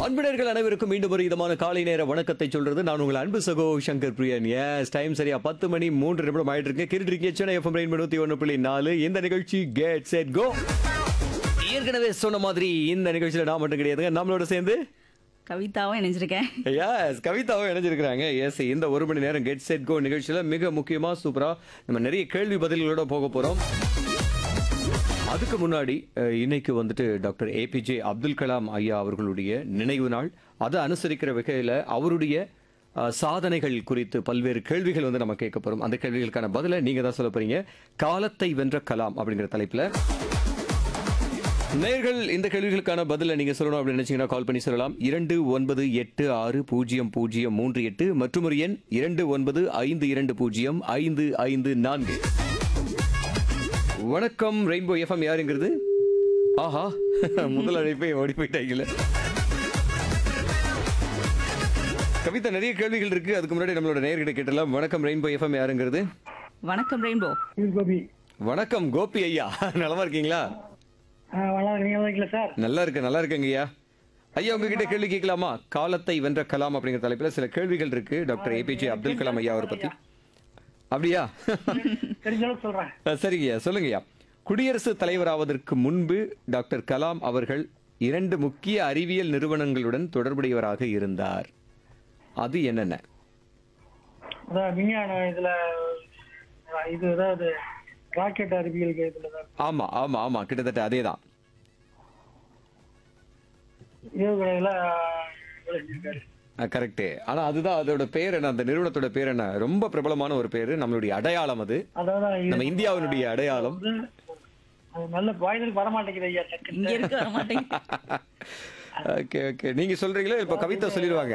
அன்பினர்கள் அனைவருக்கும் மீண்டும் ஒரு விதமான காலை நேர வணக்கத்தை சொல்றது நான் உங்கள் அன்பு சகோ சங்கர் பிரியன் எஸ் டைம் சரியா பத்து மணி மூன்று நிமிடம் ஆயிட்டு இருக்கு கேட்டுட்டு இருக்கீங்க சென்னை எஃப்எம் ரெயின் நூத்தி ஒன்று புள்ளி நாலு இந்த நிகழ்ச்சி கேட் செட் கோ ஏற்கனவே சொன்ன மாதிரி இந்த நிகழ்ச்சியில நான் மட்டும் கிடையாதுங்க நம்மளோட சேர்ந்து கவிதாவும் இணைஞ்சிருக்கேன் எஸ் கவிதாவும் இணைஞ்சிருக்கிறாங்க எஸ் இந்த ஒரு மணி நேரம் கெட் செட் கோ நிகழ்ச்சியில மிக முக்கியமா சூப்பரா நம்ம நிறைய கேள்வி பதில்களோட போக போறோம் அதுக்கு முன்னாடி அஹ், இன்னைக்கு வந்துட்டு டாக்டர் ஏபிஜே அப்துல் கலாம் ஐயா அவர்களுடைய நினைவு நாள் அதை அனுசரிக்கிற வகையில் அவருடைய அஹ், சாதனைகள் குறித்து பல்வேறு கேள்விகள் வந்து நம்ம கேட்க போறோம் அந்த கேள்விகளுக்கான பதிலை நீங்க தான் சொல்ல போறீங்க காலத்தை வென்ற கலாம் அப்படிங்கிற தலைப்புல நேர்கள் இந்த கேள்விகளுக்கான பதிலை நீங்க சொல்லணும் அப்படின்னு நினைச்சீங்கன்னா கால் பண்ணி சொல்லலாம் இரண்டு ஒன்பது எட்டு ஆறு பூஜ்ஜியம் பூஜ்ஜியம் மூன்று எட்டு மற்றும் ஒரு எண் இரண்டு ஒன்பது ஐந்து இரண்டு பூஜ்ஜியம் ஐந்து ஐந்து நான்கு வணக்கம் ரெயின்போ எஃப்எம் யாருங்கிறது ஆஹா முதல் அழைப்பை ஓடி போயிட்டாங்கல்ல கவிதா நிறைய கேள்விகள் இருக்கு அதுக்கு முன்னாடி நம்மளோட நேர்கிட்ட கேட்டலாம் வணக்கம் ரெயின்போ எஃப்எம் யாருங்கிறது வணக்கம் ரெயின்போ கோபி வணக்கம் கோபி ஐயா நலமா இருக்கீங்களா நல்லா நீங்க இருக்கீங்களா சார் நல்லா இருக்கு நல்லா இருக்குங்க ஐயா ஐயா உங்ககிட்ட கேள்வி கேட்கலாமா காலத்தை வென்ற கலாம் அப்படிங்கிற தலைப்புல சில கேள்விகள் இருக்கு டாக்டர் ஏபிஜே அப்துல் கலாம் ஐயா அவரை பத்தி அப்படியா தெரிஞ்ச அளவுக்கு சொல்றேன் அஹ் சரிங்கய்யா சொல்லுங்கய்யா குடியரசுத் தலைவராவதற்கு முன்பு டாக்டர் கலாம் அவர்கள் இரண்டு முக்கிய அறிவியல் நிறுவனங்களுடன் தொடர்புடையவராக இருந்தார் அது என்னென்ன அதான் விஞ்ஞான இதுல இது அதாவது ராக்கெட் அறிவியல் இதுல தான் ஆமா ஆமா ஆமா கிட்டத்தட்ட அதேதான் ஏவுகணையில வேலை செஞ்சிருக்காரு கரெக்ட் ஆனா அதுதான் அதோட பேர் என்ன அந்த நிறுவனத்தோட பேர் என்ன ரொம்ப பிரபலமான ஒரு பேரு நம்மளுடைய அடையாளம் அது அதாவது இது நம்ம இந்தியாவினுடைய அடையாளம் வந்து அது நல்ல வாய்தலுக்கு வரமாட்டேங்குது ஐயா டக்குன்னு இங்க இருக்க வர மாட்டேங்க ஓகே ஓகே நீங்க சொல்றீங்களா இப்ப கவிதா சொல்லிடுவாங்க